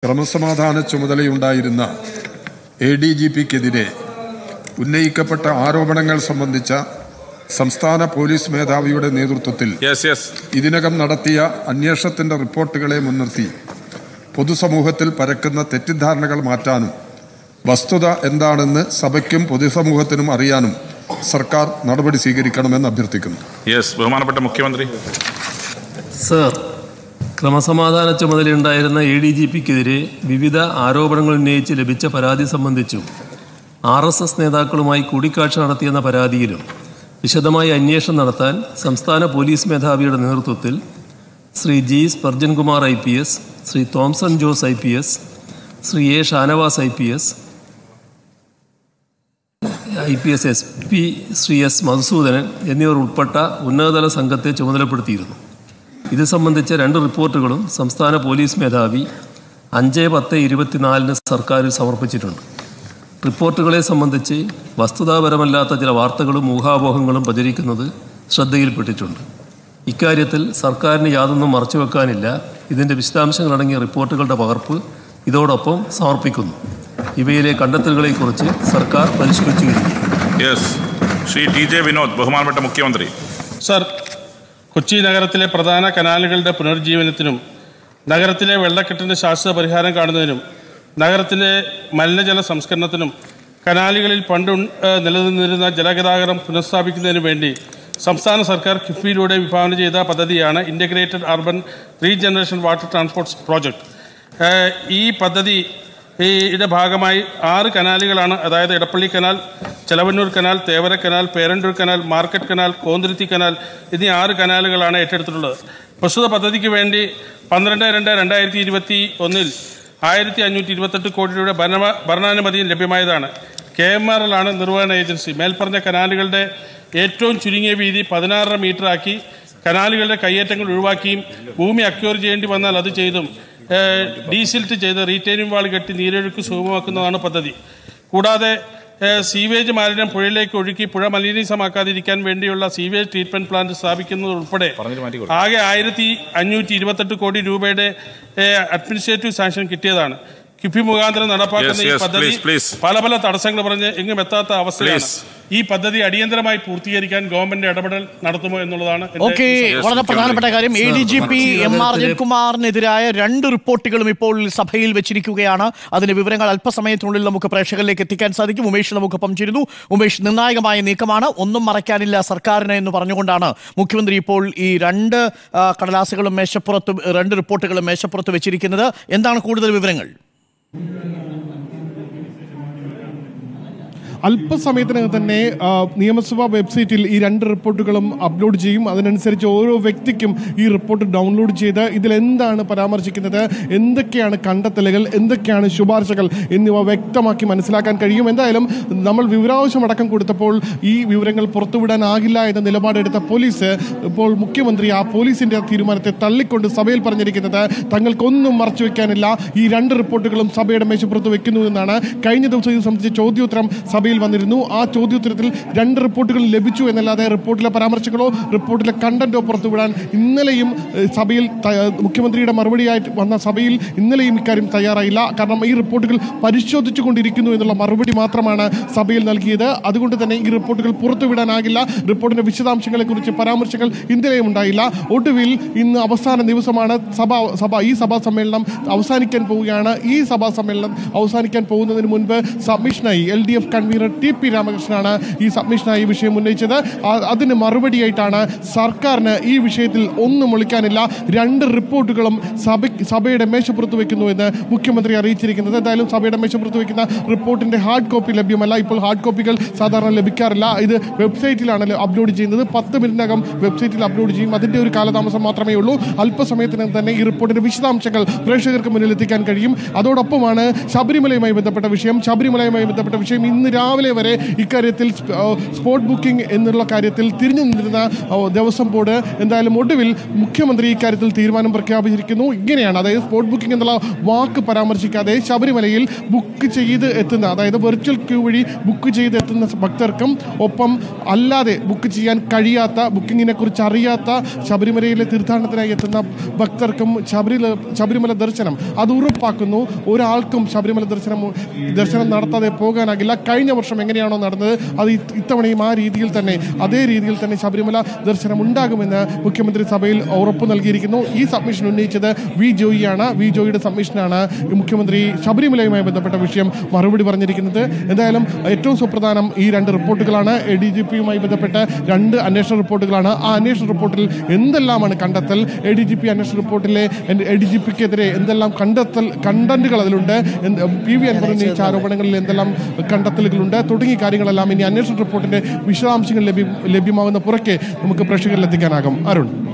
ക്രമസമാധാന ചുമതലയുണ്ടായിരുന്ന A D G പിക്കെതിരെ ഉന്നയിക്കപ്പെട്ട ആരോപണങ്ങൾ സംബന്ധിച്ച സംസ്ഥാന പോലീസ് മേധാവിയുടെ നേതൃത്വത്തിൽ യെസ് യെസ് ഇതിനകം നടത്തിയ അന്വേഷണത്തിന്റെ റിപ്പോർട്ടുകളെ മുൻനിർത്തി പൊതുസമൂഹത്തിൽ പരക്കുന്ന തെറ്റിദ്ധാരണകൾ മാറ്റാനും വസ്തുത എന്താണെന്ന് സഭയ്ക്കും പൊതുസമൂഹത്തിനും അറിയാനും സർക്കാർ നടപടി സ്വീകരിക്കണമെന്ന് അഭ്യർത്ഥിക്കുന്നു യെസ് ബഹുമാനപ്പെട്ട മുഖ്യമന്ത്രി സർ ക്രമസമാധാന ചുമതലയുണ്ടായിരുന്ന എ ഡി ജി പിക്കെതിരെ വിവിധ ആരോപണങ്ങൾ ഉന്നയിച്ച് ലഭിച്ച പരാതി സംബന്ധിച്ചും ആർ എസ് എസ് നേതാക്കളുമായി കൂടിക്കാഴ്ച നടത്തിയെന്ന പരാതിയിലും വിശദമായ അന്വേഷണം നടത്താൻ സംസ്ഥാന പോലീസ് മേധാവിയുടെ നേതൃത്വത്തിൽ Shri G Sparjan Kumar I P S Shri Thomson Jose I P S Shri A Shanavas I P S I P S S P Shri S Madhusoodanan എന്നിവർ ഉൾപ്പെട്ട ഉന്നതതല സംഘത്തെ ചുമതലപ്പെടുത്തിയിരുന്നു ഇത് സംബന്ധിച്ച രണ്ട് റിപ്പോർട്ടുകളും സംസ്ഥാന പോലീസ് മേധാവി അഞ്ച് പത്ത് ഇരുപത്തിനാലിന് സർക്കാരിൽ സമർപ്പിച്ചിട്ടുണ്ട് റിപ്പോർട്ടുകളെ സംബന്ധിച്ച് വസ്തുതാപരമല്ലാത്ത ചില വാർത്തകളും ഊഹാപോഹങ്ങളും പ്രചരിക്കുന്നത് ശ്രദ്ധയിൽപ്പെട്ടിട്ടുണ്ട് ഇക്കാര്യത്തിൽ സർക്കാരിന് യാതൊന്നും മറച്ചുവെക്കാനില്ല ഇതിൻ്റെ വിശദാംശങ്ങളടങ്ങിയ റിപ്പോർട്ടുകളുടെ പകർപ്പ് ഇതോടൊപ്പം സമർപ്പിക്കുന്നു ഇവയിലെ കണ്ടെത്തലുകളെക്കുറിച്ച് സർക്കാർ പരിശോധിച്ചു വരികയാണ് yes Shri T J Vinod ബഹുമാനപ്പെട്ട മുഖ്യമന്ത്രി സർ കൊച്ചി നഗരത്തിലെ പ്രധാന കനാലുകളുടെ പുനർജീവനത്തിനും നഗരത്തിലെ വെള്ളക്കെട്ടിന് ശാശ്വത പരിഹാരം കാണുന്നതിനും നഗരത്തിലെ മലിനജല സംസ്കരണത്തിനും കനാലുകളിൽ പണ്ട് ഉൺ- ഏഹ് നിലനിന്നിരുന്ന ജലഗതാഗതം പുനഃസ്ഥാപിക്കുന്നതിനു വേണ്ടി സംസ്ഥാന സർക്കാർ കിഫ്ബിയിലൂടെ വിഭാവനം ചെയ്ത പദ്ധതിയാണ് integrated urban regeneration water transport project ഏഹ് ഈ പദ്ധതി യുടെ ഭാഗമായി ആറ് കനാലുകളാണ് അതായത് Edappally canal Chelavannur canal Thevara canal Perandoor canal market canal Konthuruthy canal എന്നീ ആറ് കനാലുകളാണ് ഏറ്റെടുത്തിട്ടുള്ളത് പ്രസ്തുത പദ്ധതിക്ക് വേണ്ടി പന്ത്രണ്ട് രണ്ട് രണ്ടായിരത്തി ഇരുപത്തി ഒന്നിൽ ആയിരത്തി അഞ്ഞൂറ്റി ഇരുപത്തെട്ട് കോടി രൂപയുടെ ഭരണ ഭരണാനുമതിയും ലഭ്യമായതാണ് കെ എം ആർ എൽ ആണ് നിർവഹണ ഏജൻസി മേൽപ്പറഞ്ഞ കനാലുകളുടെ ഏറ്റവും ചുരുങ്ങിയ വീതി പതിനാറര മീറ്ററാക്കി കനാലുകളുടെ കയ്യേറ്റങ്ങൾ ഒഴിവാക്കിയും ഭൂമി അക്യൂർ ചെയ്യേണ്ടി വന്നാൽ അത് ചെയ്തും ഏഹ്, ഡീസിൽറ്റ് ചെയ്ത് റീറ്റെയിനിങ് വാൾ കെട്ടി നീരൊഴുക്ക് സുഗമമാക്കുന്നതാണ് പദ്ധതി കൂടാതെ ഏഹ്, സീവേജ് മാലിന്യം പുഴയിലേക്ക് ഒഴുക്കി പുഴ മലിനീസമാക്കാതിരിക്കാൻ വേണ്ടിയുള്ള സീവേജ് ട്രീറ്റ്മെന്റ് പ്ലാന്റ് സ്ഥാപിക്കുന്നത് ഉൾപ്പെടെ ആകെ ആയിരത്തി അഞ്ഞൂറ്റി ഇരുപത്തെട്ട് കോടി രൂപയുടെ ഏഹ്, അഡ്മിനിസ്ട്രേറ്റീവ് സാങ്ഷൻ കിട്ടിയതാണ് കിഫി മുഖാന്തരം നടപ്പാക്കുന്ന Yes, ഈ yes, പദ്ധതി please, please. പല പല തടസ്സങ്ങൾ പറഞ്ഞ് എങ്ങും എത്താത്ത അവസ്ഥയാണ് Please. ഈ പദ്ധതി അടിയന്തരമായി പൂർത്തീകരിക്കാൻ ഗവൺമെന്റ് ഇടപെടൽ നടത്തുമോ എന്നുള്ളതാണ് എന്റെ ഓക്കെ Yes, വളരെ പ്രധാനപ്പെട്ട കാര്യം A D G P M R നഗരത്തിലെ- ജയകുമാറിനെതിരായ രണ്ട് റിപ്പോർട്ടുകളും ഇപ്പോൾ സഭയിൽ വെച്ചിരിക്കുകയാണ് അതിന്റെ വിവരങ്ങൾ അല്പസമയത്തിനുള്ളിൽ നമുക്ക് പ്രേക്ഷകരിലേക്ക് എത്തിക്കാൻ സാധിക്കും ഉമേഷ് നമുക്കൊപ്പം ചേരുന്നു ഉമേഷ് നിർണായകമായ നീക്കമാണ് ഒന്നും മറയ്ക്കാനില്ല സർക്കാരിന് എന്ന് പറഞ്ഞുകൊണ്ടാണ് മുഖ്യമന്ത്രി ഇപ്പോൾ ഈ രണ്ട് ആ, കടലാസുകളും മേശപ്പുറത്ത് രണ്ട് റിപ്പോർട്ടുകളും മേശപ്പുറത്ത് വെച്ചിരിക്കുന്നത് എന്താണ് കൂടുതൽ വിവരങ്ങൾ അല്പസമയത്തിനകം തന്നെ ആ, നിയമസഭാ വെബ്സൈറ്റിൽ ഈ രണ്ട് റിപ്പോർട്ടുകളും അപ്ലോഡ് ചെയ്യും അതിനനുസരിച്ച് ഓരോ വ്യക്തിക്കും ഈ റിപ്പോർട്ട് ഡൗൺലോഡ് ചെയ്ത് ഇതിൽ എന്താണ് പരാമർശിക്കുന്നത് എന്തൊക്കെയാണ് കണ്ടെത്തലുകൾ എന്തൊക്കെയാണ് ശുപാർശകൾ എന്നിവ വ്യക്തമാക്കി മനസ്സിലാക്കാൻ കഴിയും എന്തായാലും നമ്മൾ വിവരാവശ്യം അടക്കം കൊടുത്തപ്പോൾ ഈ വിവരങ്ങൾ പുറത്തുവിടാനാകില്ല എന്ന നിലപാടെടുത്ത പോലീസ് ഇപ്പോൾ മുഖ്യമന്ത്രി ആ പോലീസിന്റെ തീരുമാനത്തെ തള്ളിക്കൊണ്ട് സഭയിൽ പറഞ്ഞിരിക്കുന്നത് തങ്ങൾക്കൊന്നും മറച്ചു വെക്കാനില്ല ഈ രണ്ട് റിപ്പോർട്ടുകളും സഭയുടെ മേശപ്പുറത്ത് വെക്കുന്നു എന്നാണ് കഴിഞ്ഞ ദിവസം ഇത് സംബന്ധിച്ച ചോദ്യോത്തരം സഭയിൽ വന്നിരുന്നു ആ ചോദ്യോത്തരത്തിൽ രണ്ട് റിപ്പോർട്ടുകൾ ലഭിച്ചു എന്നല്ലാതെ റിപ്പോർട്ടിലെ പരാമർശങ്ങളോ റിപ്പോർട്ടിലെ കണ്ടന്റോ പുറത്തുവിടാൻ ഇന്നലെയും ഏഹ്, സഭയിൽ ത- മുഖ്യമന്ത്രിയുടെ മറുപടിയായിട്ട് വന്ന സഭയിൽ ഇന്നലെയും ഇക്കാര്യം തയ്യാറായില്ല കാരണം ഈ റിപ്പോർട്ടുകൾ പരിശോധിച്ചു കൊണ്ടിരിക്കുന്നു എന്നുള്ള മറുപടി മാത്രമാണ് സഭയിൽ നൽകിയത് അതുകൊണ്ട് തന്നെ ഈ റിപ്പോർട്ടുകൾ പുറത്തുവിടാനാകില്ല റിപ്പോർട്ടിന്റെ വിശദാംശങ്ങളെ കുറിച്ച് പരാമർശങ്ങൾ ഇന്നലെയും ഉണ്ടായില്ല ഒടുവിൽ ഇന്ന് അവസാന ദിവസമാണ് സഭ സഭ ഈ സഭാ സമ്മേളനം അവസാനിക്കാൻ പോവുകയാണ് ഈ സഭാ സമ്മേളനം അവസാനിക്കാൻ പോകുന്നതിന് മുൻപ് സബ്മിഷനായി L D F convener T P രാമകൃഷ്ണനാണ് ഈ സബ്മിഷനായി ഈ വിഷയം ഉന്നയിച്ചത് ആ- അതിന് മറുപടിയായിട്ടാണ് സർക്കാരിന് ഈ വിഷയത്തിൽ ഒന്നും ഒളിക്കാനില്ല രണ്ട് റിപ്പോർട്ടുകളും സഭ സഭയുടെ മേശപ്പുറത്ത് വെക്കുന്നു എന്ന് മുഖ്യമന്ത്രി അറിയിച്ചിരിക്കുന്നത് എന്തായാലും സഭയുടെ മേശപ്പുറത്ത് വെക്കുന്ന റിപ്പോർട്ടിന്റെ ഹാർഡ് കോപ്പി ലഭ്യമല്ല ഇപ്പോൾ ഹാർഡ് കോപ്പികൾ സാധാരണ ലഭിക്കാറില്ല ഇത് വെബ്സൈറ്റിലാണ് അപ്ലോഡ് ചെയ്യുന്നത് പത്ത് മിനിറ്റിനകം വെബ്സൈറ്റിൽ അപ്ലോഡ് ചെയ്യും അതിന്റെ ഒരു കാലതാമസം മാത്രമേ ഉള്ളൂ അല്പസമയത്തിനകം തന്നെ ഈ റിപ്പോർട്ടിന്റെ വിശദാംശങ്ങൾ പ്രേക്ഷകർക്ക് മുന്നിൽ എത്തിക്കാൻ കഴിയും അതോടൊപ്പമാണ് ശബരിമലയുമായി ബന്ധപ്പെട്ട വിഷയം ശബരിമലയുമായി ബന്ധപ്പെട്ട വിഷയം ഇന്ന് രാ രാവിലെ വരെ ഇക്കാര്യത്തിൽ സ്പ- ആ, സ്പോട്ട് ബുക്കിംഗ് എന്നുള്ള കാര്യത്തിൽ തിരിഞ്ഞു നിന്നിരുന്ന ആ, ദേവസ്വം ബോർഡ് എന്തായാലും ഒടുവിൽ മുഖ്യമന്ത്രി ഇക്കാര്യത്തിൽ തീരുമാനം പ്രഖ്യാപിച്ചിരിക്കുന്നു ഇങ്ങനെയാണ് അതായത് സ്പോട്ട് ബുക്കിംഗ് എന്നുള്ള വാക്ക് പരാമർശിക്കാതെ ശബരിമലയിൽ ബുക്ക് ചെയ്ത് എത്തുന്ന അതായത് വെർച്വൽ ക്യൂ വഴി ബുക്ക് ചെയ്ത് എത്തുന്ന ഭക്തർക്കും ഒപ്പം അല്ലാതെ ബുക്ക് ചെയ്യാൻ കഴിയാത്ത ബുക്കിങ്ങിനെ കുറിച്ച് അറിയാത്ത ശബരിമലയിലെ തീർത്ഥാടനത്തിനായി എത്തുന്ന ഭക്തർക്കും ശബരിമല ശബരിമല ദർശനം അത് ഉറപ്പാക്കുന്നു ഒരാൾക്കും ശബരിമല ദർശനം ദർശനം നടത്താതെ പോകാനാകില്ല കഴിഞ്ഞ വർഷം എങ്ങനെയാണോ നടന്നത് അത് ഇത് ഇത്തവണയും ആ രീതിയിൽ തന്നെ അതേ രീതിയിൽ തന്നെ ശബരിമല ദർശനം ഉണ്ടാകുമെന്ന് മുഖ്യമന്ത്രി സഭയിൽ ഉറപ്പ് നൽകിയിരിക്കുന്നു ഈ സബ്മിഷൻ ഉന്നയിച്ചത് വി ജോയിയാണ് വി ജോയിയുടെ സബ്മിഷനാണ് ഈ മുഖ്യമന്ത്രി ശബരിമലയുമായി ബന്ധപ്പെട്ട വിഷയം മറുപടി പറഞ്ഞിരിക്കുന്നത് എന്തായാലും ഏറ്റവും സുപ്രധാനം ഈ രണ്ട് റിപ്പോർട്ടുകളാണ് എ ഡി ജി പിയുമായി ബന്ധപ്പെട്ട് രണ്ട് അന്വേഷണ റിപ്പോർട്ടുകളാണ് ആ അന്വേഷണ റിപ്പോർട്ടിൽ എന്തെല്ലാമാണ് കണ്ടെത്തൽ എ ഡി ജി പി അന്വേഷണ റിപ്പോർട്ടിലെ എ ഡി ജി പിക്കെതിരെ എന്തെല്ലാം കണ്ടെത്തൽ കണ്ടന്റുകൾ അതിലുണ്ട് എന്ത് പി വി അൻവർ ഉന്നയിച്ച ആരോപണങ്ങളിൽ എന്തെല്ലാം കണ്ടെത്തലുകളുണ്ട് തുടങ്ങിയ കാര്യങ്ങളെല്ലാം ഇനി അന്വേഷണ റിപ്പോർട്ടിന്റെ വിശദാംശങ്ങൾ ലഭ്യം ലഭ്യമാകുന്ന പുറകെ നമുക്ക് പ്രേക്ഷകരിൽ എത്തിക്കാനാകും അരുൺ